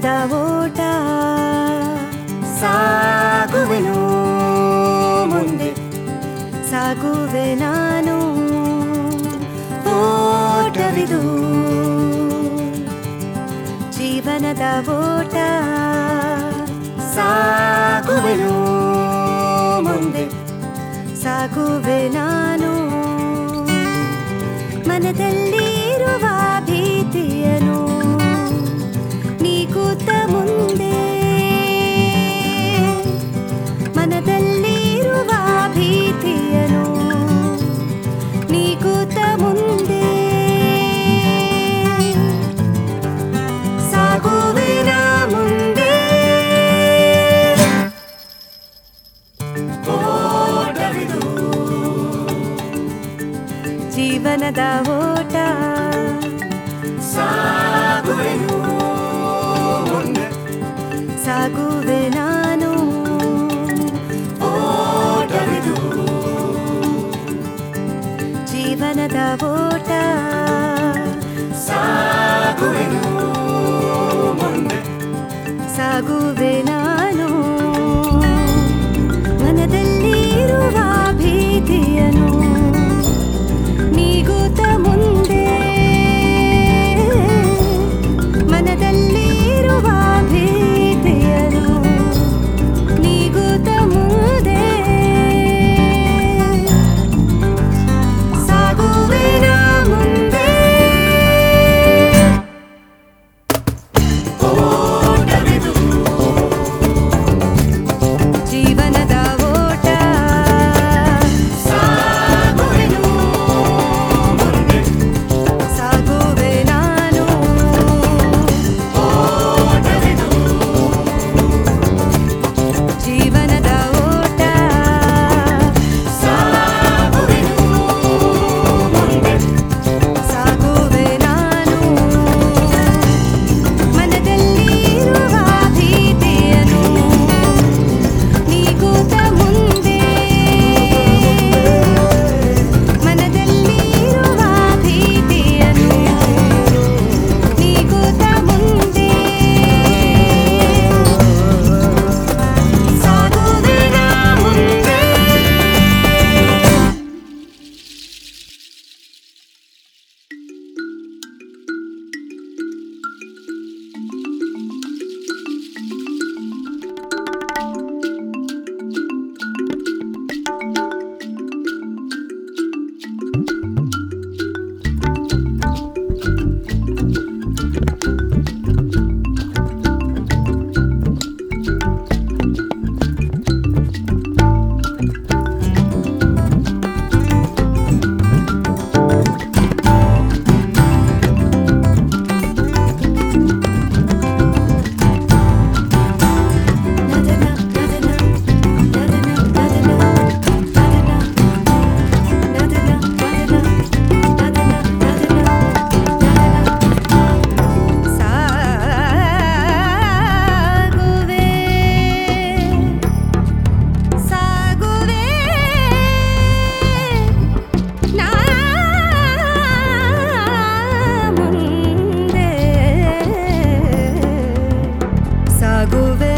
ಜೀವನದ ಓಟ ಸಾಗುವೆನು ಮುಂದೆ ಸಾಗುವೆ ನಾನು ಓಟವಿದು ಜೀವನದ ಓಟ ಸಾಗುವೆನು ಮುಂದೆ ಸಾಗುವೆ ನಾನು ಮನದಲ್ಲಿರುವ ಭೀತಿಯನು ನೀಗುತ್ತ ಮುಂದೆ ಮನದಲ್ಲಿರುವ ಭೀತಿಯನು ನೀಗುತ್ತ ಮುಂದೆ ಸಾಗುವೆನ ಮುಂದೆ ಓಟವಿದು ಜೀವನದ ಓಟ ಸಾಗುವೆನು ಮುಂದೆ ಸಾಗುವೆ ನಾನು ಓಟವಿದು ಜೀವನದ ಓಟ ಸಾಗುವೆನು ಮುಂದೆ ಸಾಗುವೆ ನಾನು ಮನದಲ್ಲಿರುವ ಭೀತಿಯನು ನೀಗುತ್ತ ಮುಂದೆ ಮನದಲ್ಲಿರುವ ಭೀತಿಯನು ನೀಗುತ್ತ ಮುಂದೆ ಸಾಗುವೆನ ಮುಂದೆ ಜೀವನದ ಓಟ ಸಾಗುವೆನು ಮುಂದೆ ಸಾಗುವೆ ನಾನು ಓಟವಿದು ಜೀವನದ ಓಟ ಸಾಗುವೆನು ಮುಂದೆ ಸಾಗುವೆ ನಾನು ಮನದಲ್ಲಿರುವ ಭೀತಿಯನು ನೀಗುತ್ತ ಮುಂದೆ ಮನದಲ್ಲಿರುವ ಭೀತಿಯನು ನೀಗುತ್ತ ಮುಂದೆ ಸಾಗುವೆನ ಮುಂದೆ ಸಾಗುವೆ ಸಾಗುವೆ ನಾ ಮುಂದೆ ಸಾಗುವೆ